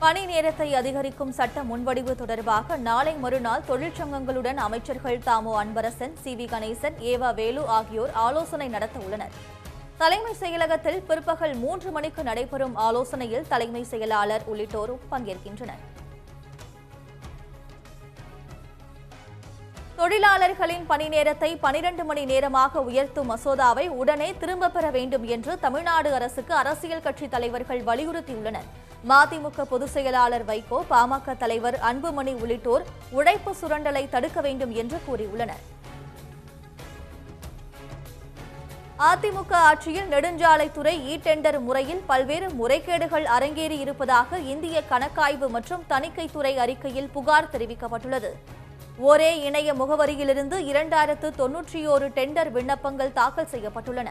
பணி நேரத்தை அதிகரிக்கும் சட்ட முன்வடிவு தொடர்பாக நாளை மறுநாள் தொழிற்சங்கங்களுடன் அமைச்சர்கள் Thamo Anbarasan C V Ganesan E V Velu ஆகியோர் ஆலோசனை நடத்த உள்ளனர் தலைமை செயலகத்தில் பிற்பகல் மூன்று மணிக்கு நடைபெறும் ஆலோசனையில் தலைமை செயலாளர் உள்ளிட்டோரும் பங்கேற்கின்றனர் தொழிலாளர்களின் பணி நேரத்தை பனிரண்டு மணி நேரமாக உயர்த்தும் மசோதாவை உடனே திரும்பப் பெற வேண்டும் என்று தமிழ்நாடு அரசுக்கு அரசியல் கட்சி தலைவர்கள் வலியுறுத்தியுள்ளனர் மதிமுக பொதுச் செயலாளர் வைகோ பாமக தலைவர் அன்புமணி உள்ளிட்டோர் உழைப்பு சுரண்டலை தடுக்க வேண்டும் என்று கூறியுள்ளனர் அதிமுக ஆட்சியில் நெடுஞ்சாலைத்துறை இ டெண்டர் முறையில் பல்வேறு முறைகேடுகள் அரங்கேறி இருப்பதாக இந்திய கணக்காய்வு மற்றும் தணிக்கைத்துறை அறிக்கையில் புகார் தெரிவிக்கப்பட்டுள்ளது ஒரே இணைய முகவரியிலிருந்து இரண்டாயிரத்து தொன்னூற்றியோரு டெண்டர் விண்ணப்பங்கள் தாக்கல் செய்யப்பட்டுள்ளன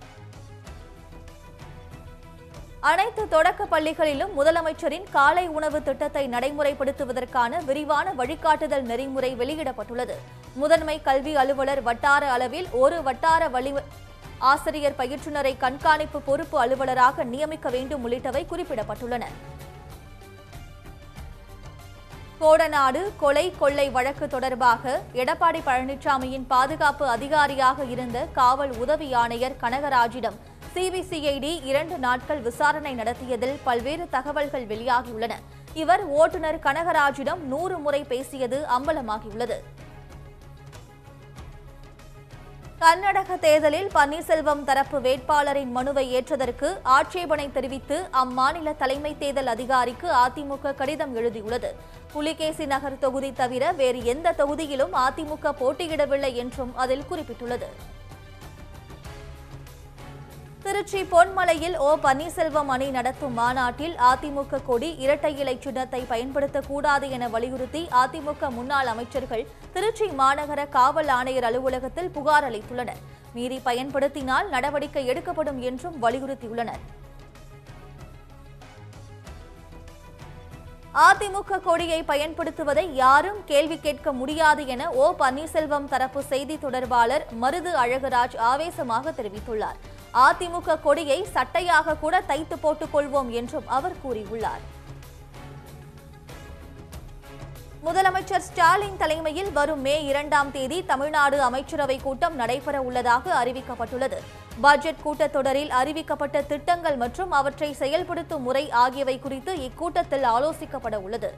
அனைத்து தொடக்க பள்ளிகளிலும் முதலமைச்சரின் காலை உணவு திட்டத்தை நடைமுறைப்படுத்துவதற்கான விரிவான வழிகாட்டுதல் நெறிமுறை வெளியிடப்பட்டுள்ளது முதன்மை கல்வி அலுவலர் வட்டார அளவில் ஒரு வட்டார வழி ஆசிரியர் பயிற்றுனரை கண்காணிப்பு பொறுப்பு அலுவலராக நியமிக்க வேண்டும் உள்ளிட்டவை குறிப்பிடப்பட்டுள்ளன கோடநாடு கொலை கொள்ளை வழக்கு தொடர்பாக எடப்பாடி பழனிசாமியின் பாதுகாப்பு அதிகாரியாக இருந்த காவல் உதவி ஆணையர் கனகராஜிடம் சிபிசிஐடி இரண்டு நாட்கள் விசாரணை நடத்தியதில் பல்வேறு தகவல்கள் வெளியாகியுள்ளன இவர் ஓட்டுநர் கனகராஜிடம் நூறு முறை பேசியது அம்பலமாகியுள்ளது கர்நாடக தேர்தலில் பன்னீர்செல்வம் தரப்பு வேட்பாளரின் மனுவை ஏற்றதற்கு ஆட்சேபனை தெரிவித்து அம்மாநில தலைமை தேர்தல் அதிகாரிக்கு அதிமுக கடிதம் எழுதியுள்ளது புலிகேசி நகர் தொகுதி தவிர வேறு எந்த தொகுதியிலும் அதிமுக போட்டியிடவில்லை என்றும் அதில் குறிப்பிட்டுள்ளது திருச்சி பொன்மலையில் ஓ பன்னீர்செல்வம் அணி நடத்தும் மாநாட்டில் அதிமுக கொடி இரட்டை இலை சின்னத்தை பயன்படுத்தக்கூடாது என வலியுறுத்தி அதிமுக முன்னாள் அமைச்சர்கள் திருச்சி மாநகர காவல் ஆணையர் அலுவலகத்தில் புகார் அளித்துள்ளனர் மீறி பயன்படுத்தினால் நடவடிக்கை எடுக்கப்படும் என்றும் வலியுறுத்தியுள்ளனர் அதிமுக கொடியை பயன்படுத்துவதை யாரும் கேள்வி கேட்க முடியாது என ஓ பன்னீர்செல்வம் தரப்பு செய்தி தொடர்பாளர் மருது அழகராஜ் ஆவேசமாக தெரிவித்துள்ளார் அதிமுக கொடியை சட்டையாக கூட தைத்து போட்டுக் கொள்வோம் என்றும் அவர் கூறியுள்ளார் முதலமைச்சர் ஸ்டாலின் தலைமையில் வரும் மே இரண்டாம் தேதி தமிழ்நாடு அமைச்சரவை கூட்டம் நடைபெற உள்ளதாக அறிவிக்கப்பட்டுள்ளது பட்ஜெட் கூட்டத்தொடரில் அறிவிக்கப்பட்ட திட்டங்கள் மற்றும் அவற்றை செயல்படுத்தும் முறை ஆகியவை குறித்து இக்கூட்டத்தில் ஆலோசிக்கப்பட உள்ளது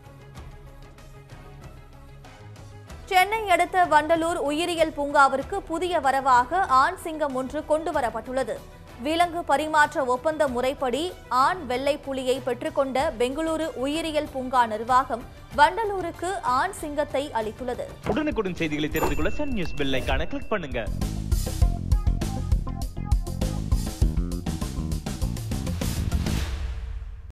சென்னை அடுத்த வண்டலூர் உயிரியல் பூங்காவிற்கு புதிய வரவாக ஆண் சிங்கம் ஒன்று கொண்டுவரப்பட்டுள்ளது விலங்கு பரிமாற்ற ஒப்பந்த முறைப்படி ஆண் வெள்ளை புலியை பெற்றுக்கொண்ட பெங்களூரு உயிரியல் பூங்கா நிர்வாகம் வண்டலூருக்கு ஆண் சிங்கத்தை அளித்துள்ளது உடனுக்குடன் செய்திகளை தெரிந்து கொள்ள சன் நியூஸ் பெல் ஐகானை கிளிக் பண்ணுங்க